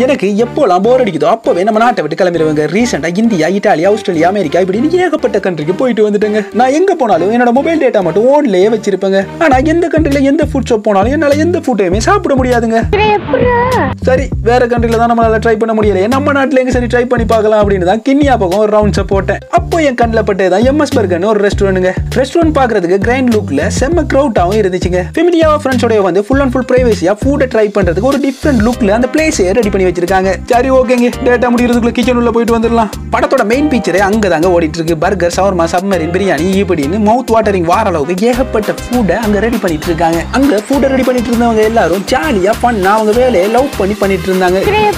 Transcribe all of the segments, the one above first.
எனக்கு எப்போலாம் போர் அடிக்குதோ அப்பவே நம்ம நாட்டை விட்டு கிளம்பிடுவாங்க ரீசெண்டா இந்தியா இட்டாலி ஆஸ்திரேலியா அமெரிக்கா இப்படின்னு ஏகப்பட்ட கண்ட்ரிக்கு போயிட்டு வந்துட்டேங்க நான் எங்க போனாலும் என்னோட மொபைல் டேட்டா மட்டும் ஓன்லயே வச்சிருப்பேங்க ஆனா எந்த கண்ட்ரில எந்த ஃபுட் ஷாப் போனாலும் என்னால எந்த ஃபுட்டையுமே சாப்பிட முடியாதுங்க சரி வேற கண்ட்ரில தான் நம்மளால ட்ரை பண்ண முடியல நம்ம நாட்டுல எங்க சரி ட்ரை பண்ணி பார்க்கலாம் அப்படின்னு தான் கிண்ணியா பக்கம் ஒரு ரவுண்ட்ஸை போட்டேன் அப்போ என் கண்ணில் பட்டது தான் எம்எஸ் பர்கர்னு ஒரு ரெஸ்டாரண்ட்டுங்க ரெஸ்டாரண்ட் பாக்குறதுக்கு கிரைண்ட் லுக்ல செம்ம க்ரௌட்டாகவும் இருந்துச்சுங்க ஃபெமிலியா ஃப்ரெண்ட்ஸோட வந்து ஃபுல் அண்ட் ஃபுல் பிரைவேசியா ஃபுட்டை ட்ரை பண்றதுக்கு ஒரு டிஃப்ரெண்ட் லுக்ல அந்த பிளேஸே ரெடி பண்ணி வச்சிருக்காங்க சரி ஓகேங்க டேட்டா முடியறதுக்குள்ள கிச்சன் உள்ள போயிட்டு வந்துடலாம் படத்தோட மெயின் பீச்சரே அங்க தாங்க ஓடிட்டு இருக்கு பர்கர் சவர்மா சப்மரின் பிரியாணி இப்படின்னு மவுத் வாட்டரிங் வார அளவுக்கு ஏகப்பட்ட ஃபுட்டை அங்க ரெடி பண்ணிட்டு இருக்காங்க அங்க ஃபுட்டை ரெடி பண்ணிட்டு இருந்தவங்க எல்லாரும் ஜாலியா பண்ணா அவங்க வேலையை லவ் பண்ணி பண்ணிட்டு இருந்தாங்க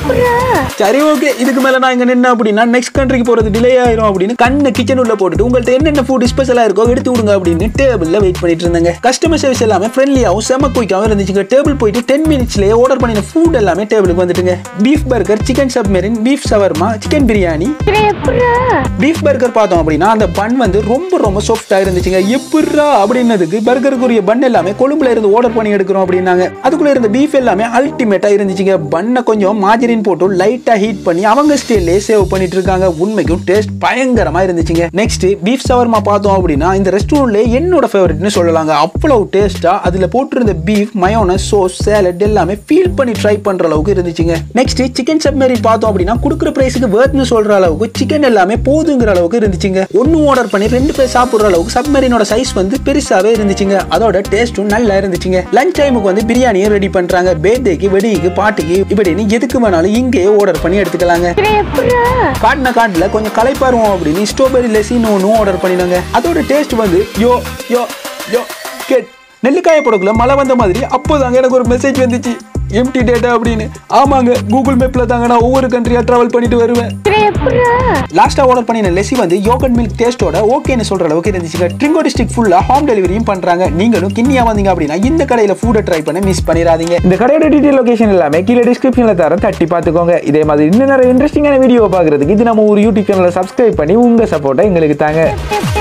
சரி ஓகே இதுக்கு மேல நான் இங்க நின்ன அப்படின்னா நெக்ஸ்ட் கண்ட்ரிக்கு போறது டிலே ஆயிரும் அப்படின்னு கண்ணு கிச்சன் உள்ள போட்டுட்டு உங்கள்ட்ட என்னென்ன ஃபுட் ஸ்பெஷலா இருக்கோ எடுத்து விடுங்க அப்படின்னு டேபிள்ல வெயிட் பண்ணிட்டு இருந்தாங்க கஸ்டமர் சர்வீஸ் எல்லாமே ஃப்ரெண்ட்லியாவும் செம குயிக்காவும் இருந்துச்சுங்க டேபிள் போயிட்டு டென் மினிட்ஸ்லயே ஆர்டர் பண்ணின ஃபுட் எல்லாமே டேபிளுக்கு வந்துட்டுங்க beef burger chicken submarine beef shawarma chicken biryani beef burger பார்த்தோம் அப்படின்னா அந்த பன் வந்து ரொம்ப ரொம்ப சாஃப்டா இருந்துச்சுங்க எப்படிரா அப்படின்னதுக்கு பர்கருக்குரிய பன் எல்லாமே கொழும்புல இருந்து ஆர்டர் பண்ணி எடுக்கிறோம் அப்படின்னாங்க அதுக்குள்ள இருந்த பீஃப் எல்லாமே அல்டிமேட்டா இருந்துச்சுங்க பண்ணை கொஞ்சம் மாஜரின் போட்டு லைட்டா ஹீட் பண்ணி அவங்க ஸ்டைல்லே சேவ் பண்ணிட்டு இருக்காங்க உண்மைக்கும் டேஸ்ட் பயங்கரமா இருந்துச்சுங்க நெக்ஸ்ட் பீஃப் சவர்மா பார்த்தோம் அப்படின்னா இந்த ரெஸ்டாரண்ட்ல என்னோட ஃபேவரட்னு சொல்லலாங்க அவ்வளவு டேஸ்டா அதுல போட்டிருந்த பீஃப் மயோன சோஸ் சேலட் எல்லாமே ஃபீல் பண்ணி ட்ரை பண்ற அளவுக்கு இருந்துச்சுங்க நெக்ஸ்ட் சிக்கன் சப்மரின் பார்த்தோம் அப்படின்னா கொடுக்குற பிரைஸுக்கு வேர்த்னு சொல்ற அளவுக்கு சிக்கன் எல்லாமே போதுங்கிற அளவுக்கு இருந்துச்சுங்க ஒன்னு ஆர்டர் பண்ணி ரெண்டு பேர் சாப்பிடுற அளவுக்கு சப்மரினோட சைஸ் வந்து பெருசாவே இருந்துச்சுங்க அதோட டேஸ்ட்டும் நல்லா இருந்துச்சுங்க லஞ்ச் டைமுக்கு வந்து பிரியாணியும் ரெடி பண்றாங்க பேர்தேக்கு வெடிக்கு பாட்டுக்கு இப்படின்னு எதுக்கு வேணாலும் இங்கேயே ஆர்டர் பண்ணி எடுத்துக்கலாங்க காட்டின காட்டில் கொஞ்சம் களைப்பாருவோம் அப்படின்னு ஸ்ட்ராபெரி லெசின்னு ஒன்றும் ஆர்டர் பண்ணினாங்க அதோட டேஸ்ட் வந்து யோ யோ யோ கேட் நெல்லிக்காய படக்குள்ள மழை வந்த மாதிரி அப்போதாங்க எனக்கு ஒரு மெசேஜ் வந்துச்சு எம்டி டேட்டா அப்படின்னு ஆமாங்க கூகுள் மேப்ல தாங்க நான் ஒவ்வொரு கண்ட்ரியா டிராவல் பண்ணிட்டு வருவேன் லாஸ்டா ஆர்டர் பண்ணின லெசி வந்து யோகட் மில்க் டேஸ்டோட ஓகேன்னு சொல்ற அளவுக்கு இருந்துச்சுங்க ட்ரிங்கோ டிஸ்ட்ரிக்ட் ஃபுல்லா ஹோம் டெலிவரியும் பண்றாங்க நீங்களும் கிண்ணியா வந்தீங்க அப்படின்னா இந்த கடையில ஃபுட்டை ட்ரை பண்ண மிஸ் பண்ணிடாதீங்க இந்த கடையோட டீட்டெயில் லொகேஷன் எல்லாமே கீழே டிஸ்கிரிப்ஷனில் தரேன் தட்டி பார்த்துக்கோங்க இதே மாதிரி இன்னும் நிறைய இன்ட்ரெஸ்டிங்கான வீடியோ பார்க்குறதுக்கு இது நம்ம ஒரு யூடியூப் சேனலை சப்ஸ்கிரைப் பண்ணி உங்கள் சப்போர்ட்டை எங்களுக்கு தாங்க